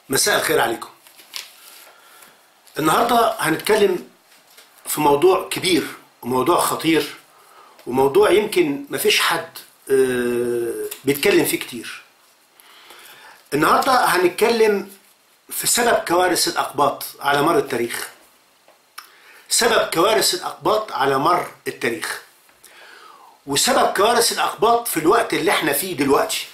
مساء الخير عليكم النهاردة هنتكلم في موضوع كبير وموضوع خطير وموضوع يمكن مفيش حد آه، بيتكلم فيه كتير النهاردة هنتكلم في سبب كوارث الأقباط على مر التاريخ سبب كوارث الأقباط على مر التاريخ وسبب كوارث الأقباط في الوقت اللي احنا فيه دلوقتي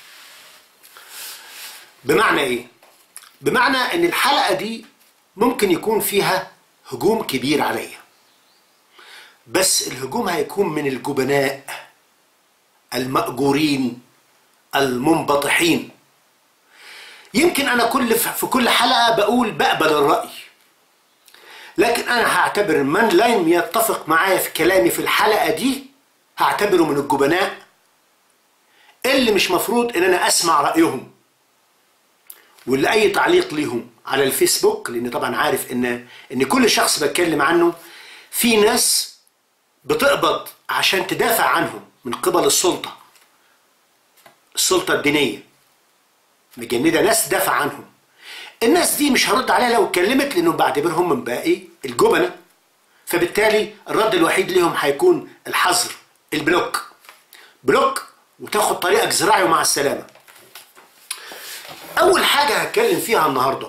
بمعنى ايه؟ بمعنى ان الحلقة دي ممكن يكون فيها هجوم كبير عليا بس الهجوم هيكون من الجبناء المأجورين المنبطحين يمكن انا كل في كل حلقة بقول بقبل الرأي لكن انا هعتبر من لم يتفق معايا في كلامي في الحلقة دي هعتبره من الجبناء اللي مش مفروض ان انا اسمع رأيهم واللي اي تعليق ليهم على الفيسبوك لان طبعا عارف ان ان كل شخص بتكلم عنه في ناس بتقبض عشان تدافع عنهم من قبل السلطة السلطة الدينية مجندة ناس تدافع عنهم الناس دي مش هرد عليها لو اتكلمت لانه بعتبرهم من باقي الجبنة فبالتالي الرد الوحيد ليهم هيكون الحظر البلوك بلوك وتاخد طريقك زراعي ومع السلامه أول حاجة هتكلم فيها النهاردة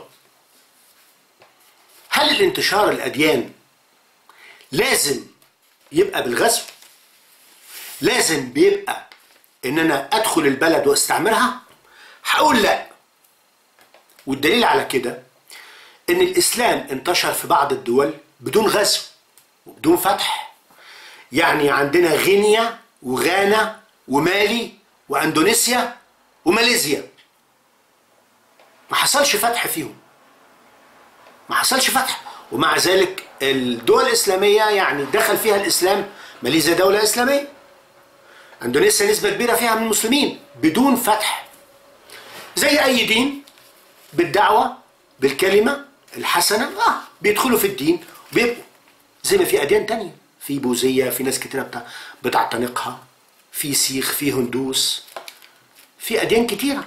هل الانتشار الأديان لازم يبقى بالغزو؟ لازم بيبقى إن أنا أدخل البلد وأستعمرها؟ هقول لأ والدليل على كده إن الإسلام انتشر في بعض الدول بدون غزو وبدون فتح يعني عندنا غينيا وغانا ومالي وأندونيسيا وماليزيا ما حصلش فتح فيهم ما حصلش فتح ومع ذلك الدول الإسلامية يعني دخل فيها الإسلام ماليزيا دولة إسلامية اندونيسيا نسبة كبيرة فيها من المسلمين بدون فتح زي أي دين بالدعوة بالكلمة الحسنة آه بيدخلوا في الدين بيبقوا زي ما في أديان تانية في بوذية في ناس كتيرة بتاع بتعتنقها في سيخ في هندوس في أديان كتيرة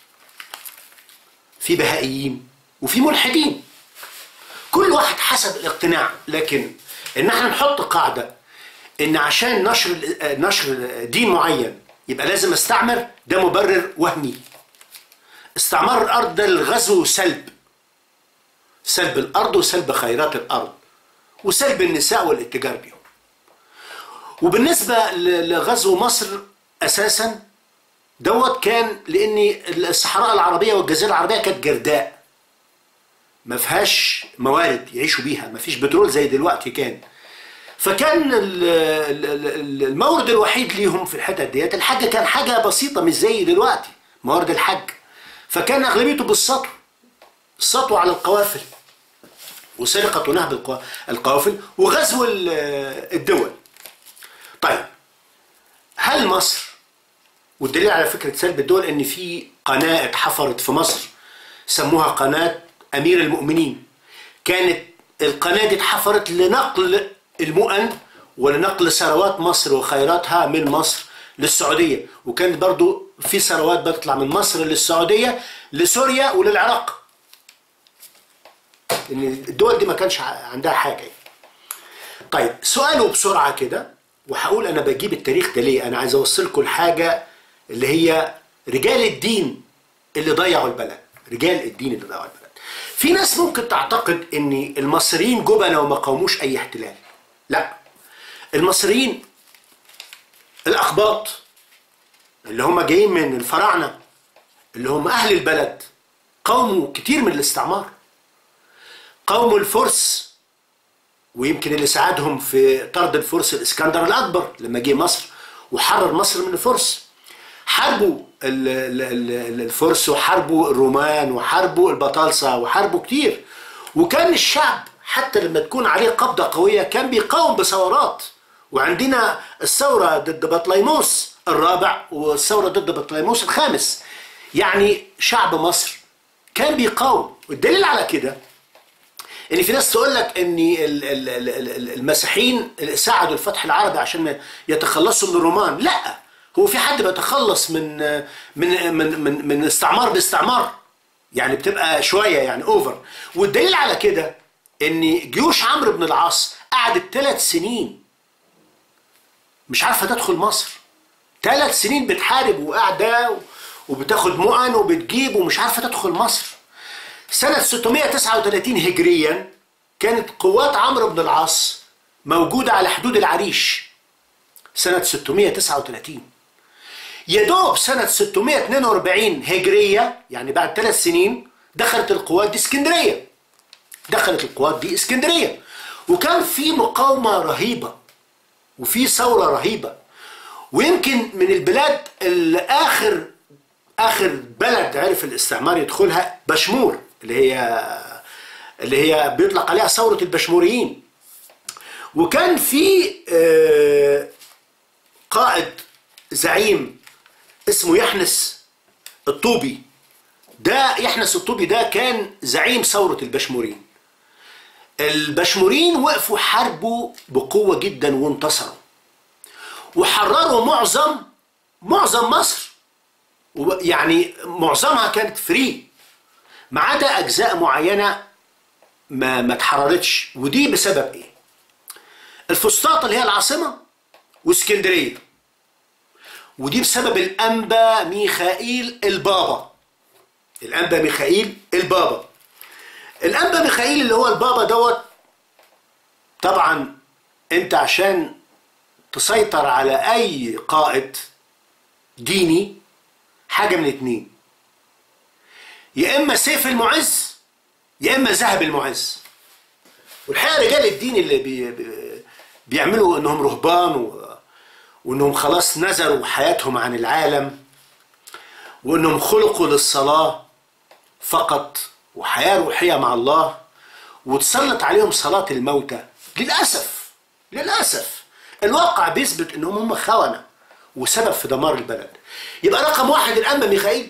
في بهائيين وفي ملحدين كل واحد حسب الاقتناع لكن ان احنا نحط قاعده ان عشان نشر نشر دين معين يبقى لازم استعمر ده مبرر وهمي استعمار الارض ده للغزو وسلب سلب الارض وسلب خيرات الارض وسلب النساء والاتجار بهم وبالنسبه لغزو مصر اساسا دوت كان لان الصحراء العربيه والجزيره العربيه كانت جرداء ما فيهاش موارد يعيشوا بيها ما فيش بترول زي دلوقتي كان فكان المورد الوحيد ليهم في الحتت ديت الحج كان حاجه بسيطه مش زي دلوقتي موارد الحج فكان اغلبيته بالسطو السطو على القوافل وسرقه ونهب القوافل وغزو الدول طيب هل مصر والدليل على فكرة سلب الدول ان في قناة اتحفرت في مصر سموها قناة امير المؤمنين كانت القناة دي اتحفرت لنقل المؤن ولنقل ثروات مصر وخيراتها من مصر للسعودية وكانت برضو في ثروات بتطلع من مصر للسعودية لسوريا وللعراق ان الدول دي ما كانش عندها حاجة طيب سؤاله بسرعة كده وهقول انا بجيب التاريخ ده ليه انا عايز اوصلكم لحاجه اللي هي رجال الدين اللي ضيعوا البلد رجال الدين اللي ضيعوا البلد في ناس ممكن تعتقد ان المصريين جبنة وما قاوموش اي احتلال لا المصريين الاقباط اللي هم جايين من الفراعنه اللي هم اهل البلد قاوموا كتير من الاستعمار قاوموا الفرس ويمكن اللي ساعدهم في طرد الفرس الاسكندر الاكبر لما جه مصر وحرر مصر من الفرس حاربوا الفرس وحاربوا الرومان وحاربوا البطالسه وحاربوا كتير وكان الشعب حتى لما تكون عليه قبضه قويه كان بيقاوم بثورات وعندنا الثوره ضد بطليموس الرابع والثوره ضد بطليموس الخامس يعني شعب مصر كان بيقاوم والدليل على كده ان في ناس تقول لك ان المسيحيين ساعدوا الفتح العربي عشان يتخلصوا من الرومان لا هو في حد بيتخلص من من من من, من استعمار باستعمار يعني بتبقى شويه يعني اوفر والدليل على كده ان جيوش عمرو بن العاص قعدت ثلاث سنين مش عارفه تدخل مصر ثلاث سنين بتحارب وقاعده وبتاخد مؤن وبتجيب ومش عارفه تدخل مصر سنه 639 هجريا كانت قوات عمرو بن العاص موجوده على حدود العريش سنه 639 يا دوب سنة 642 هجرية يعني بعد ثلاث سنين دخلت القوات دي اسكندرية دخلت القوات دي اسكندرية وكان في مقاومة رهيبة وفي ثورة رهيبة ويمكن من البلاد اللي آخر آخر بلد عرف الاستعمار يدخلها بشمور اللي هي اللي هي بيطلق عليها ثورة البشموريين وكان في آه، قائد زعيم اسمه يحنس الطوبي ده يحنس الطوبي ده كان زعيم ثورة البشمورين البشمورين وقفوا حاربوا بقوة جدا وانتصروا وحرروا معظم معظم مصر وب- يعني معظمها كانت فري ما عدا أجزاء معينة ما ما اتحررتش ودي بسبب إيه؟ الفسطاط اللي هي العاصمة واسكندرية ودي بسبب الأنبا ميخائيل البابا الأنبا ميخائيل البابا الأنبا ميخائيل اللي هو البابا دوت طبعا انت عشان تسيطر على أي قائد ديني حاجة من اتنين يا إما سيف المعز يا إما ذهب المعز والحقيقة رجال الدين اللي بي بي بيعملوا إنهم رهبان و وانهم خلاص نزلوا حياتهم عن العالم وانهم خلقوا للصلاة فقط وحياة روحية مع الله وتسلط عليهم صلاة الموتى للأسف للأسف الواقع بيثبت انهم هم خونة وسبب في دمار البلد يبقى رقم واحد الأنبا ميخائيل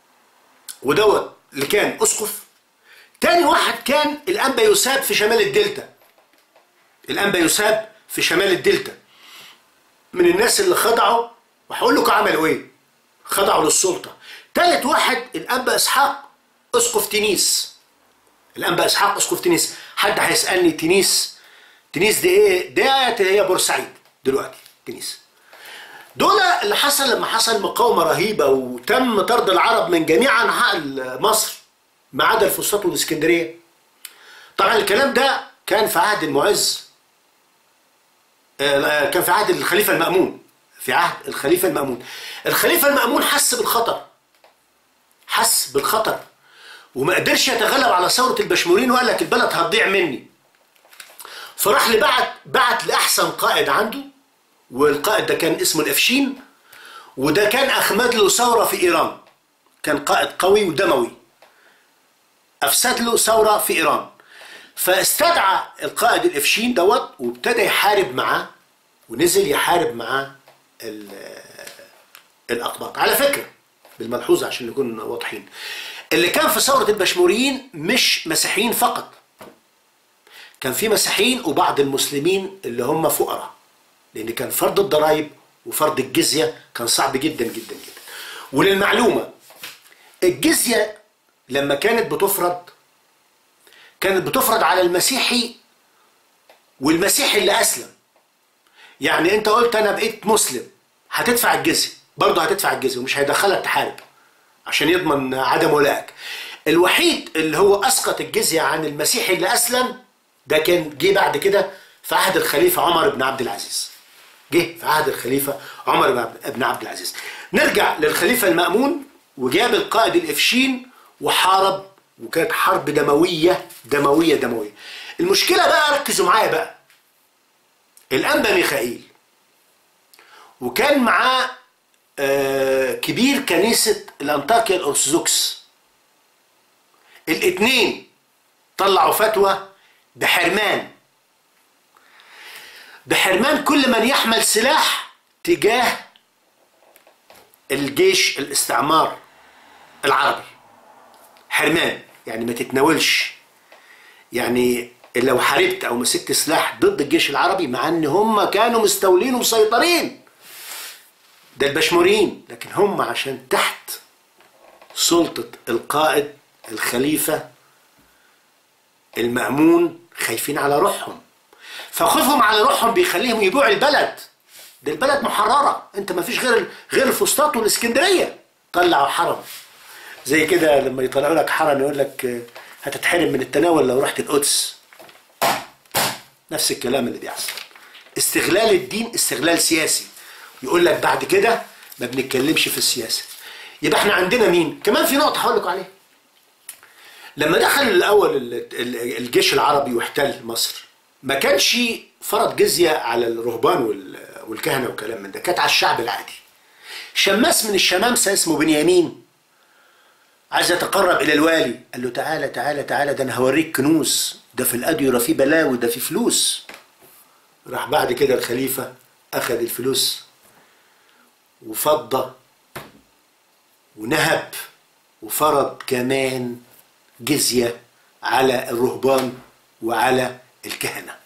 ودوت اللي كان أسقف تاني واحد كان الأنبا يساب في شمال الدلتا الأنبا يساب في شمال الدلتا من الناس اللي خضعوا وهقول لكم عملوا ايه خضعوا للسلطه ثالث واحد الانبا اسحاق اسقف تنيس الانبا اسحاق اسقف تنيس حد هيسالني تنيس تنيس دي ايه ده هي بورسعيد دلوقتي تنيس دول اللي حصل لما حصل مقاومه رهيبه وتم طرد العرب من جميع انحاء مصر ما عدا الفسطاط والاسكندريه طبعا الكلام ده كان في عهد المعز آه، كان في عهد الخليفة المأمون في عهد الخليفة المأمون الخليفة المأمون حس بالخطر حس بالخطر وما قدرش يتغلب على ثورة البشمورين وقال لك البلد هتضيع مني فراح لبعت بعت لأحسن قائد عنده والقائد ده كان اسمه الأفشين وده كان أخمد له ثورة في إيران كان قائد قوي ودموي أفسد له ثورة في إيران فاستدعى القائد الافشين دوت وابتدى يحارب معاه ونزل يحارب معاه ال- الاقباط على فكره بالملحوظه عشان نكون واضحين اللي كان في ثوره البشموريين مش مسيحيين فقط كان في مسيحيين وبعض المسلمين اللي هم فقراء لان كان فرض الضرائب وفرض الجزيه كان صعب جدا جدا جدا وللمعلومه الجزيه لما كانت بتفرض كانت بتفرض على المسيحي والمسيحي اللي اسلم يعني انت قلت انا بقيت مسلم هتدفع الجزيه برضه هتدفع الجزيه ومش هيدخلك تحارب عشان يضمن عدم ولائك الوحيد اللي هو اسقط الجزيه عن المسيحي اللي اسلم ده كان جه بعد كده في عهد الخليفه عمر بن عبد العزيز جه في عهد الخليفه عمر بن عبد- بن عبد العزيز نرجع للخليفه المامون وجاب القائد الافشين وحارب وكانت حرب دمويه دمويه دمويه المشكله بقى ركزوا معايا بقى الانبا ميخائيل وكان معاه آه، كبير كنيسه الانطاكيا الارثوذكس الاثنين طلعوا فتوى بحرمان بحرمان كل من يحمل سلاح تجاه الجيش الاستعمار العربي حرمان يعني ما تتناولش يعني لو حاربت او مسكت سلاح ضد الجيش العربي مع ان هم كانوا مستولين ومسيطرين ده البشموريين لكن هم عشان تحت سلطة القائد الخليفة المأمون خايفين على روحهم فخوفهم على روحهم بيخليهم يبيعوا البلد ده البلد محررة انت ما فيش غير غير الفسطاط والاسكندرية طلعوا حرم زي كده لما يطلعوا لك حرم يقول لك آه، هتتحرم من التناول لو رحت القدس نفس الكلام اللي بيحصل استغلال الدين استغلال سياسي يقول لك بعد كده ما بنتكلمش في السياسة يبقى احنا عندنا مين كمان في نقطة هقول لكم عليها لما دخل الاول ال- ال- الجيش العربي واحتل مصر ما كانش فرض جزية على الرهبان وال- والكهنة والكلام من ده كانت على الشعب العادي شماس من الشمامسة اسمه بنيامين عايز يتقرب الى الوالي قال له تعالى تعالى تعالى ده انا هوريك كنوز ده في الاديره في بلاوي ده في فلوس راح بعد كده الخليفه اخذ الفلوس وفضه ونهب وفرض كمان جزيه على الرهبان وعلى الكهنه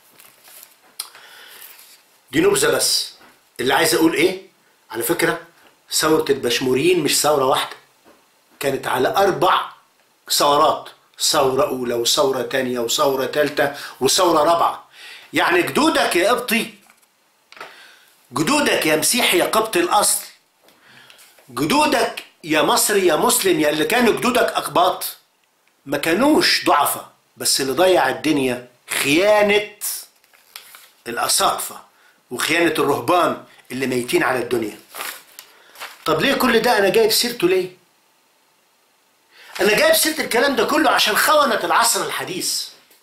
دي نبذه بس اللي عايز اقول ايه على فكره ثوره البشموريين مش ثوره واحده كانت على أربع ثورات ثورة أولى وثورة تانية وثورة تالتة وثورة رابعة يعني جدودك يا قبطي جدودك يا مسيحي يا قبطي الأصل جدودك يا مصري يا مسلم يا اللي كانوا جدودك أقباط ما كانوش ضعفة بس اللي ضيع الدنيا خيانة الأساقفة وخيانة الرهبان اللي ميتين على الدنيا طب ليه كل ده أنا جايب سيرته ليه؟ أنا جايب سيرة الكلام ده كله عشان خونة العصر الحديث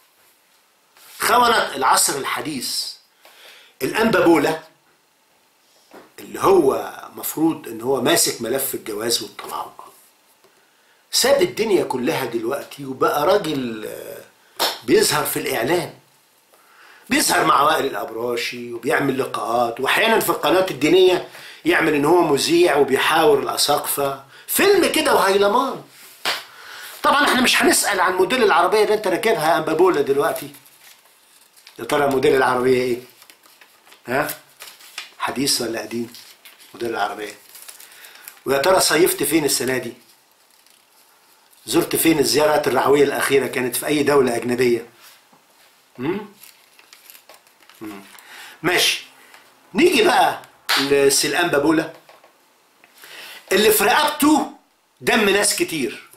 خونة العصر الحديث الأنبا بولا اللي هو مفروض ان هو ماسك ملف الجواز والطلاق ساب الدنيا كلها دلوقتي وبقى راجل آه، بيظهر في الإعلام بيظهر مع وائل الأبراشي وبيعمل لقاءات وأحيانا في القناة الدينية يعمل إن هو مذيع وبيحاور الأساقفة فيلم كده وهيلمان طبعا احنا مش هنسأل عن موديل العربية اللي انت راكبها يا أنبابولا دلوقتي يا ترى موديل العربية ايه؟ ها؟ حديث ولا قديم؟ موديل العربية ويا ترى صيفت فين السنة دي؟ زرت فين الزيارات الرعوية الأخيرة كانت في أي دولة أجنبية؟ مم؟ مم. ماشي نيجي بقى لسلقان بابولا اللي في رقبته دم ناس كتير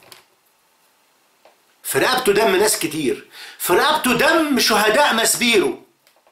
في رقبته دم ناس كتير في رقبته دم شهداء مسبيرو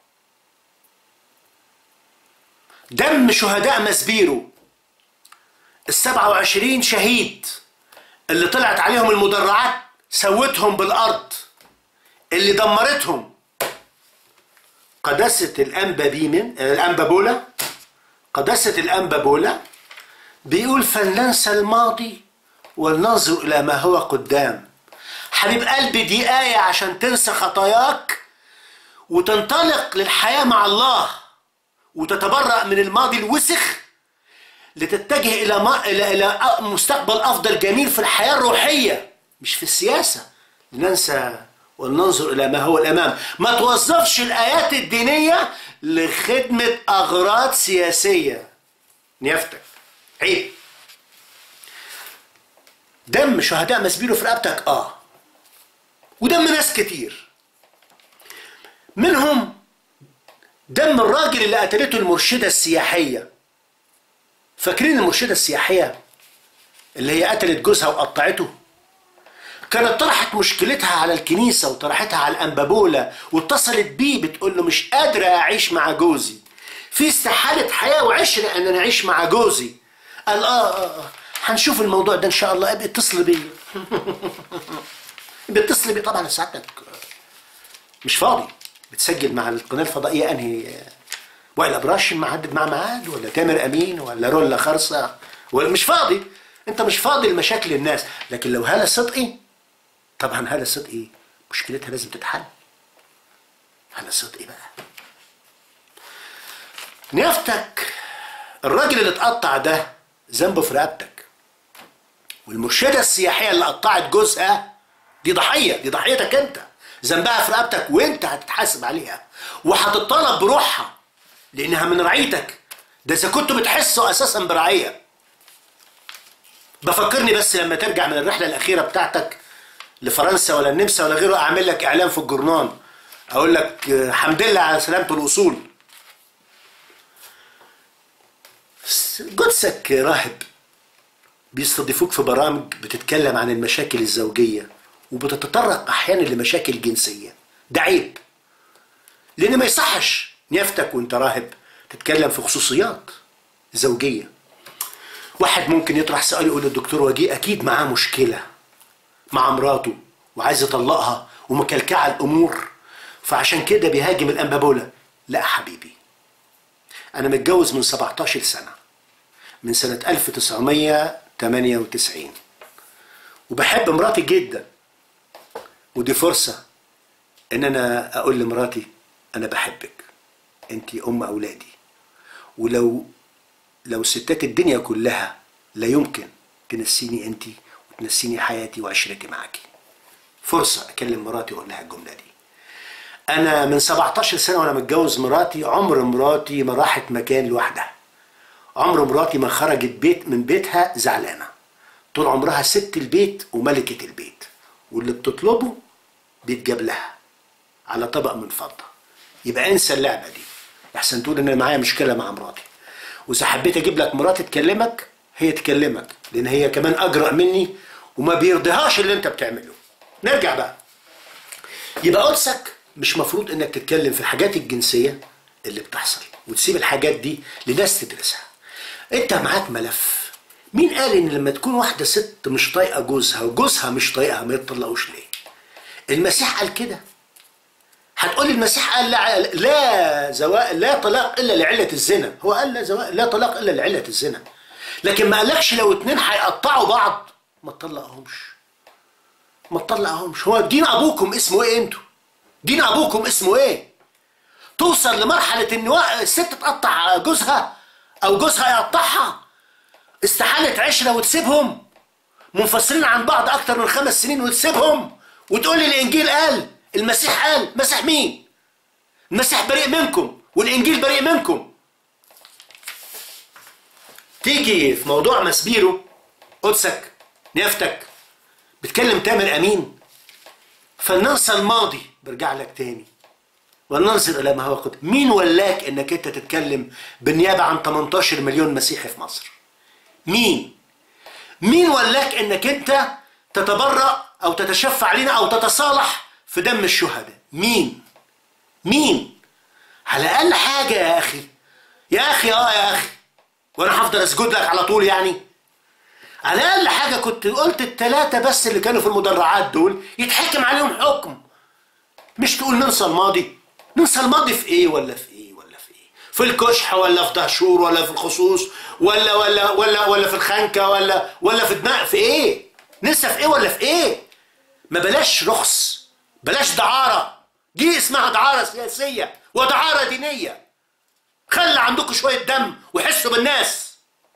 دم شهداء مسبيرو السبعة وعشرين شهيد اللي طلعت عليهم المدرعات سوتهم بالأرض اللي دمرتهم قداسة الأنبا بيمن الأنبا بولا قداسة الأنبا بولا بيقول فلننسى الماضي ولننظر إلى ما هو قدام حبيب قلبي دي آية عشان تنسى خطاياك وتنطلق للحياة مع الله وتتبرأ من الماضي الوسخ لتتجه إلى ما إلى إلى مستقبل أفضل جميل في الحياة الروحية مش في السياسة لننسى ولننظر إلى ما هو الأمام ما توظفش الآيات الدينية لخدمة أغراض سياسية نيافتك عيب دم شهداء مسبيله في رقبتك اه ودم ناس كتير منهم دم الراجل اللي قتلته المرشدة السياحية فاكرين المرشدة السياحية اللي هي قتلت جوزها وقطعته كانت طرحت مشكلتها على الكنيسة وطرحتها على الأنبابولة واتصلت بيه بتقول له مش قادرة أعيش مع جوزي في استحالة حياة وعشرة أن أنا أعيش مع جوزي قال آه, آه, آه هنشوف الموضوع ده إن شاء الله ابقى اتصل بيا بيتصل بيه طبعا ساعتك مش فاضي بتسجل مع القناة الفضائية أنهي وائل أبراشي محدد مع ميعاد ولا تامر أمين ولا رولا خرصة ولا مش فاضي أنت مش فاضي لمشاكل الناس لكن لو هالة صدقي طبعا هالة صدقي مشكلتها لازم تتحل هالة صدقي بقى نيافتك الراجل اللي اتقطع ده ذنبه في رقبتك والمرشدة السياحية اللي قطعت جوزها دي ضحية دي ضحيتك انت ذنبها في رقبتك وانت هتتحاسب عليها وهتطالب بروحها لانها من رعيتك ده اذا كنتوا بتحسوا اساسا برعية بفكرني بس لما ترجع من الرحلة الاخيرة بتاعتك لفرنسا ولا النمسا ولا غيره اعمل لك اعلان في الجورنال اقول لك آه، حمد لله على سلامه الاصول قدسك راهب بيستضيفوك في برامج بتتكلم عن المشاكل الزوجية وبتتطرق أحيانا لمشاكل جنسية ده عيب لأن ما يصحش نيافتك وانت راهب تتكلم في خصوصيات زوجية واحد ممكن يطرح سؤال يقول للدكتور وجيه أكيد معاه مشكلة مع مراته وعايز يطلقها ومكلكعة الأمور فعشان كده بيهاجم الأنبابولة لا حبيبي أنا متجوز من 17 سنة من سنة 1998 وبحب مراتي جدا ودي فرصة إن أنا أقول لمراتي أنا بحبك أنت أم أولادي ولو لو ستات الدنيا كلها لا يمكن تنسيني أنت وتنسيني حياتي وعشرتي معاكي فرصة أكلم مراتي وأقول لها الجملة دي أنا من 17 سنة وأنا متجوز مراتي عمر مراتي ما راحت مكان لوحدها عمر مراتي ما خرجت بيت من بيتها زعلانه طول عمرها ست البيت وملكه البيت واللي بتطلبه بيتجاب لها على طبق من فضه يبقى انسى اللعبه دي احسن تقول ان انا معايا مشكله مع مراتي واذا حبيت اجيب لك مراتي تكلمك هي تكلمك لان هي كمان اجرأ مني وما بيرضيهاش اللي انت بتعمله نرجع بقى يبقى قدسك مش مفروض انك تتكلم في الحاجات الجنسيه اللي بتحصل وتسيب الحاجات دي لناس تدرسها انت معاك ملف مين قال ان لما تكون واحده ست مش طايقه جوزها وجوزها مش طايقها ما يتطلقوش ليه المسيح قال كده هتقول المسيح قال لا لا زواء لا طلاق الا لعله الزنا هو قال لا زواء لا طلاق الا لعله الزنا لكن ما قالكش لو اتنين هيقطعوا بعض ما تطلقهمش ما تطلقهمش هو دين ابوكم اسمه ايه انتوا دين ابوكم اسمه ايه توصل لمرحله ان وا- الست تقطع جوزها او جوزها يقطعها استحالة عشرة وتسيبهم منفصلين عن بعض اكتر من خمس سنين وتسيبهم وتقول لي الانجيل قال المسيح قال مسيح مين المسيح بريء منكم والانجيل بريء منكم تيجي في موضوع مسبيرو قدسك نيافتك بتكلم تامر امين فلننسى الماضي برجع لك تاني وننظر الى ما هو قد مين ولاك انك انت تتكلم بالنيابه عن 18 مليون مسيحي في مصر مين مين ولاك انك انت تتبرأ او تتشفع علينا او تتصالح في دم الشهداء مين مين على الاقل حاجه يا اخي يا اخي اه يا اخي وانا هفضل اسجد لك على طول يعني على الاقل حاجه كنت قلت الثلاثه بس اللي كانوا في المدرعات دول يتحكم عليهم حكم مش تقول ننسى الماضي ننسى الماضي في ايه ولا في ايه ولا في ايه في الكشح ولا في دهشور ولا في الخصوص ولا ولا ولا ولا في الخنكه ولا ولا في دماغ في ايه ننسى في ايه ولا في ايه ما بلاش رخص بلاش دعاره دي اسمها دعاره سياسيه ودعاره دينيه خلي عندكم شويه دم وحسوا بالناس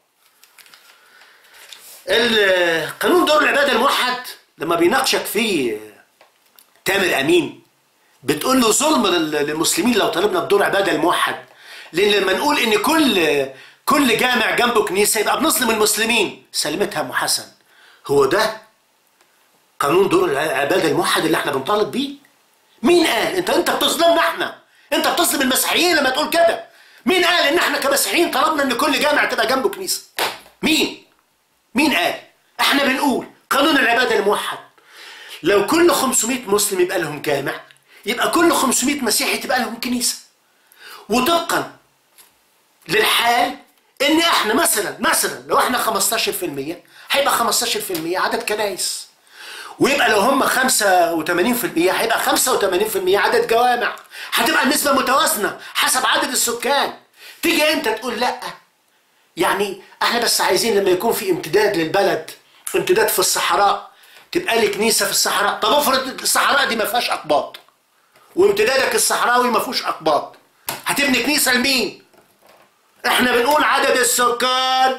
القانون دور العباده الموحد لما بيناقشك فيه تامر امين بتقول له ظلم لل- للمسلمين لو طلبنا بدور عباده الموحد لان لما نقول ان كل كل جامع جنبه كنيسه يبقى بنظلم المسلمين سلمتها ام حسن هو ده قانون دور العباده الموحد اللي احنا بنطالب بيه مين قال انت انت بتظلمنا احنا انت بتظلم المسيحيين لما تقول كده مين قال ان احنا كمسيحيين طلبنا ان كل جامع تبقى جنبه كنيسه مين مين قال احنا بنقول قانون العباده الموحد لو كل 500 مسلم يبقى لهم جامع يبقى كل 500 مسيحي تبقى لهم كنيسه وطبقا للحال ان احنا مثلا مثلا لو احنا 15% هيبقى 15% عدد كنايس ويبقى لو هم 85% هيبقى 85% عدد جوامع هتبقى النسبة متوازنة حسب عدد السكان تيجي انت تقول لا يعني احنا بس عايزين لما يكون في امتداد للبلد امتداد في الصحراء تبقى لي كنيسة في الصحراء طب افرض الصحراء دي ما فيهاش اقباط وامتدادك الصحراوي ما فيهوش اقباط هتبني كنيسة لمين احنا بنقول عدد السكان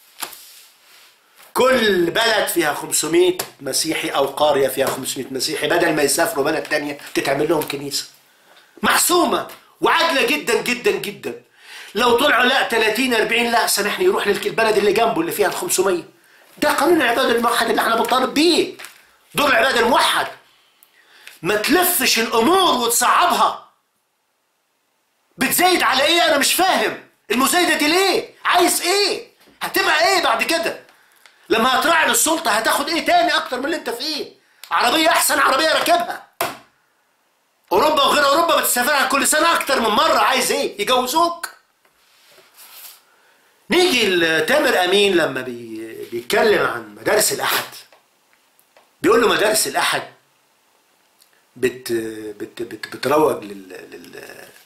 كل بلد فيها 500 مسيحي او قرية فيها 500 مسيحي بدل ما يسافروا بلد تانية تتعمل لهم كنيسة محسومة وعادلة جدا جدا جدا لو طلعوا لا 30 40 لا سامحني يروح للبلد اللي جنبه اللي فيها ال 500 ده قانون العبادة الموحد اللي احنا بنطالب بيه دور العبادة الموحد ما تلفش الأمور وتصعبها بتزايد على إيه أنا مش فاهم المزايدة دي ليه عايز إيه هتبقى إيه بعد كده لما هتراعي للسلطة هتاخد إيه تاني أكتر من اللي أنت فيه عربية أحسن عربية راكبها أوروبا وغير أوروبا بتسافرها كل سنة أكتر من مرة عايز إيه يجوزوك نيجي لتامر أمين لما بي... بيتكلم عن مدارس الأحد بيقول له مدارس الأحد بت بت بت بتروج لل, لل...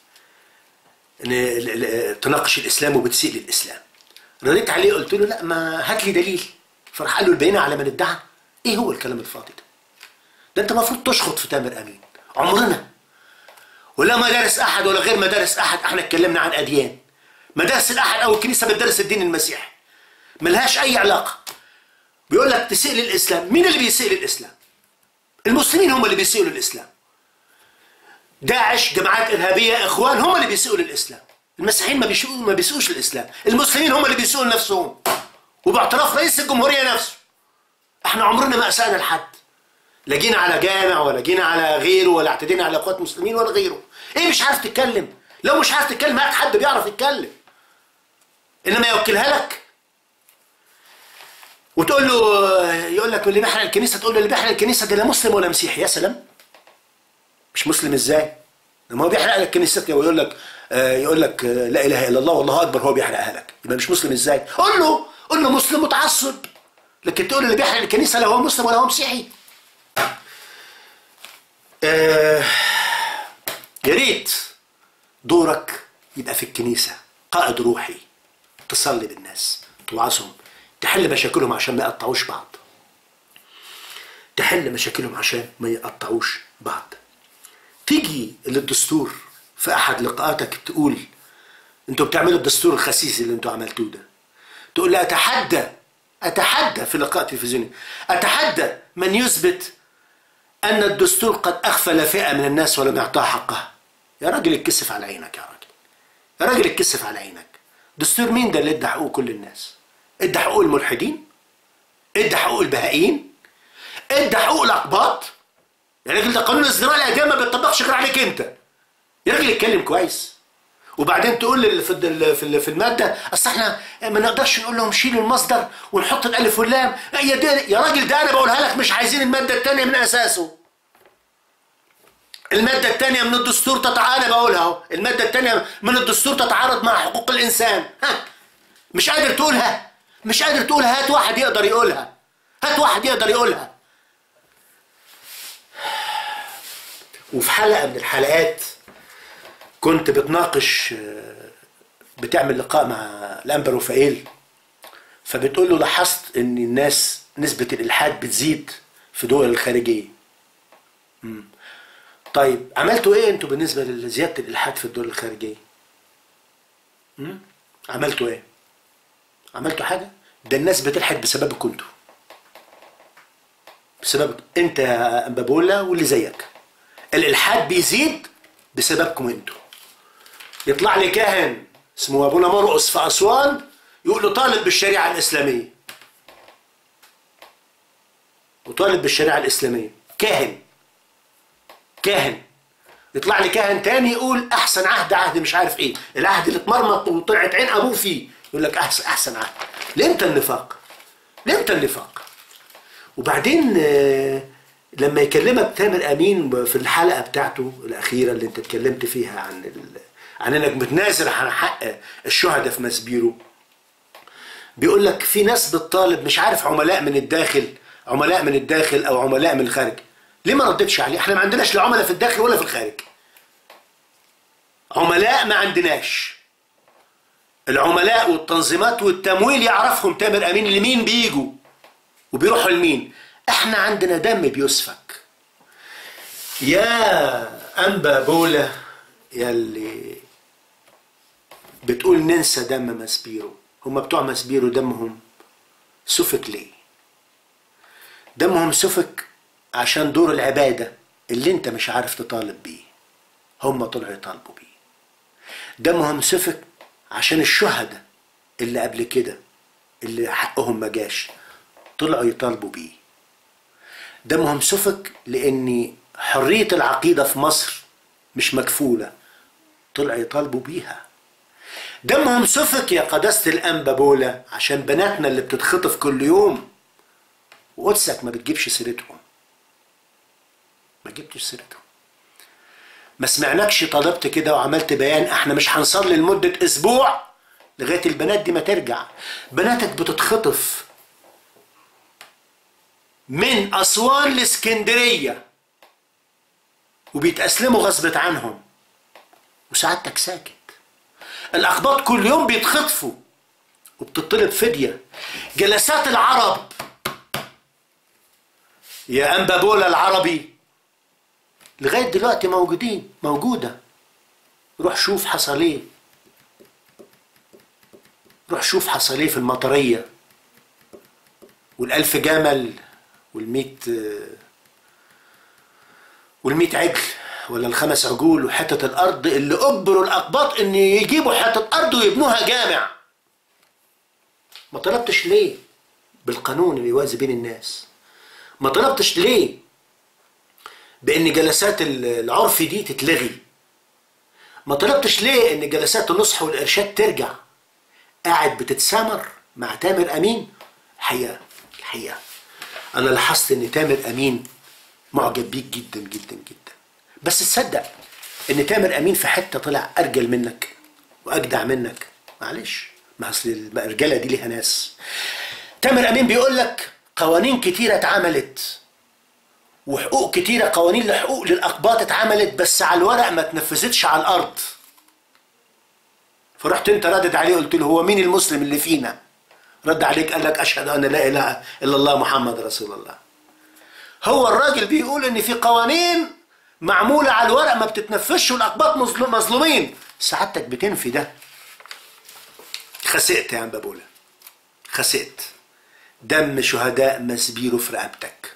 إن تناقش الإسلام وبتسيء للإسلام رديت عليه قلت له لا ما هات لي دليل فراح قال له البينة على من ادعى ايه هو الكلام الفاضي ده ده انت المفروض تشخط في تامر امين عمرنا ولا مدارس احد ولا غير مدارس احد احنا اتكلمنا عن اديان مدارس الاحد او الكنيسه بتدرس الدين المسيحي ملهاش اي علاقه بيقول لك تسيء للاسلام مين اللي بيسيء للاسلام المسلمين هم اللي بيسيئوا للاسلام داعش جماعات ارهابيه اخوان هم اللي بيسيئوا للاسلام المسيحيين ما بيسيئوا ما بيسيئوش للاسلام المسلمين هم اللي بيسيئوا لنفسهم وباعتراف رئيس الجمهوريه نفسه احنا عمرنا ما اسانا لحد لا جينا على جامع ولا جينا على غيره ولا اعتدينا على اخوات مسلمين ولا غيره ايه مش عارف تتكلم لو مش عارف تتكلم هات حد بيعرف يتكلم انما يوكلها لك وتقول له يقول لك اللي بيحرق الكنيسه تقول له اللي بيحرق الكنيسه ده لا مسلم ولا مسيحي يا سلام مش مسلم ازاي لما هو بيحرق لك كنيستك ويقول لك يقول لك لا اله الا الله والله اكبر هو بيحرقها لك يبقى مش مسلم ازاي قول له قول له مسلم متعصب لكن تقول اللي بيحرق الكنيسه لا هو مسلم ولا هو مسيحي آه يا ريت دورك يبقى في الكنيسه قائد روحي تصلي بالناس توعظهم تحل مشاكلهم عشان ما يقطعوش بعض تحل مشاكلهم عشان ما يقطعوش بعض تيجي للدستور في احد لقاءاتك تقول انتوا بتعملوا الدستور الخسيس اللي انتوا عملتوه ده تقول لي اتحدى اتحدى في لقاء تلفزيوني اتحدى من يثبت ان الدستور قد اغفل فئه من الناس ولم يعطاها حقها يا راجل اتكسف على عينك يا راجل يا راجل اتكسف على عينك دستور مين ده اللي ادى حقوق كل الناس ادى حقوق الملحدين ادى حقوق البهائيين ادى حقوق الاقباط يا راجل ده قانون ازدراء الاديان ما بيطبقش غير عليك انت يا راجل اتكلم كويس وبعدين تقول في في في الماده اصل احنا ما نقدرش نقول لهم شيلوا المصدر ونحط الالف واللام يا دي يا راجل ده انا بقولها لك مش عايزين الماده الثانيه من اساسه المادة الثانية من الدستور تتعارض بقولها اهو المادة الثانية من الدستور تتعارض مع حقوق الإنسان ها مش قادر تقولها مش قادر تقولها هات واحد يقدر يقولها هات واحد يقدر يقولها وفي حلقة من الحلقات كنت بتناقش بتعمل لقاء مع الأنبا رفائيل فبتقول له لاحظت ان الناس نسبة الإلحاد بتزيد في دول الخارجية مم. طيب عملتوا ايه انتوا بالنسبة لزيادة الإلحاد في الدول الخارجية مم؟ عملتوا ايه عملتوا حاجة ده الناس بتلحد بسببكم انتوا بسبب انت يا امبابولا واللي زيك الالحاد بيزيد بسببكم انتوا يطلع لي كاهن اسمه ابونا مرقص في اسوان يقول له طالب بالشريعه الاسلاميه وطالب بالشريعه الاسلاميه كاهن كاهن يطلع لي كاهن تاني يقول احسن عهد عهد مش عارف ايه العهد اللي اتمرمط وطلعت عين ابوه فيه يقول لك احسن احسن عهد لامتى النفاق لامتى النفاق وبعدين لما يكلمك تامر امين في الحلقه بتاعته الاخيره اللي انت اتكلمت فيها عن ال... عن انك بتنازل عن حق الشهداء في مسبيرو بيقول لك في ناس بتطالب مش عارف عملاء من الداخل عملاء من الداخل او عملاء من الخارج ليه ما ردتش عليه احنا ما عندناش لا عملاء في الداخل ولا في الخارج عملاء ما عندناش العملاء والتنظيمات والتمويل يعرفهم تامر امين لمين بيجوا وبيروحوا لمين احنا عندنا دم بيسفك يا انبا بولا يلي بتقول ننسى دم مسبيرو هم بتوع مسبيرو دمهم سفك ليه دمهم سفك عشان دور العبادة اللي انت مش عارف تطالب بيه هم طلعوا يطالبوا بيه دمهم سفك عشان الشهداء اللي قبل كده اللي حقهم ما جاش طلعوا يطالبوا بيه دمهم سفك لان حريه العقيده في مصر مش مكفوله طلع يطالبوا بيها دمهم سفك يا قداسه الانبا بولا عشان بناتنا اللي بتتخطف كل يوم وقدسك ما بتجيبش سيرتهم ما جبتش سيرتهم ما سمعناكش طلبت كده وعملت بيان احنا مش هنصلي لمدة اسبوع لغاية البنات دي ما ترجع بناتك بتتخطف من اسوان لاسكندرية وبيتأسلموا غصبت عنهم وسعادتك ساكت الاقباط كل يوم بيتخطفوا وبتطلب فدية جلسات العرب يا أنبا بولا العربي لغاية دلوقتي موجودين موجودة روح شوف حصل ايه روح شوف حصل ايه في المطرية والألف جمل والميت والميت عجل ولا الخمس عجول وحتة الأرض اللي أجبروا الأقباط إن يجيبوا حتة أرض ويبنوها جامع ما طلبتش ليه بالقانون اللي يوازي بين الناس ما طلبتش ليه بان جلسات العرف دي تتلغي ما طلبتش ليه ان جلسات النصح والارشاد ترجع قاعد بتتسامر مع تامر امين الحقيقه الحقيقه انا لاحظت ان تامر امين معجب بيك جدا جدا جدا بس تصدق ان تامر امين في حته طلع ارجل منك واجدع منك معلش ما اصل الرجاله دي ليها ناس تامر امين بيقول لك قوانين كتيره اتعملت وحقوق كتيرة قوانين لحقوق للأقباط اتعملت بس على الورق ما اتنفذتش على الأرض فرحت انت ردد عليه قلت له هو مين المسلم اللي فينا رد عليك قال لك أشهد أن لا إله إلا الله محمد رسول الله هو الراجل بيقول إن في قوانين معمولة على الورق ما بتتنفذش والأقباط مظلومين سعادتك بتنفي ده خسئت يا عم بابولا خسئت دم شهداء مسبيرو في رقبتك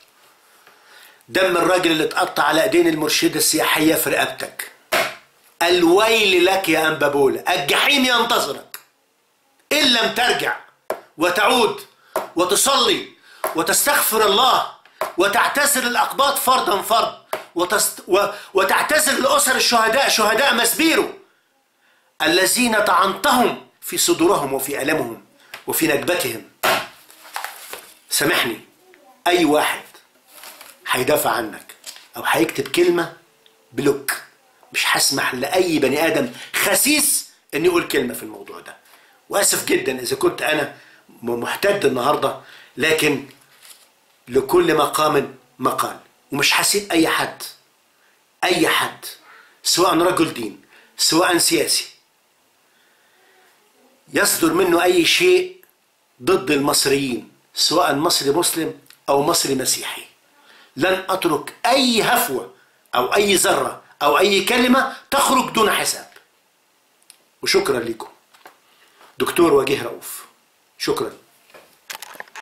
دم الراجل اللي اتقطع على ايدين المرشدة السياحية في رقبتك الويل لك يا أنبابولا الجحيم ينتظرك إن لم ترجع وتعود وتصلي وتستغفر الله وتعتذر الأقباط فردا فرد وتست... و... وتعتذر لأسر الشهداء شهداء مسبيرو الذين طعنتهم في صدورهم وفي ألمهم وفي ندبتهم سامحني أي واحد هيدافع عنك او هيكتب كلمه بلوك مش هسمح لاي بني ادم خسيس ان يقول كلمه في الموضوع ده واسف جدا اذا كنت انا محتد النهارده لكن لكل مقام مقال ومش هسيب اي حد اي حد سواء رجل دين سواء سياسي يصدر منه اي شيء ضد المصريين سواء مصري مسلم او مصري مسيحي لن أترك أي هفوة أو أي ذرة أو أي كلمة تخرج دون حساب وشكرا لكم دكتور وجيه رؤوف شكرا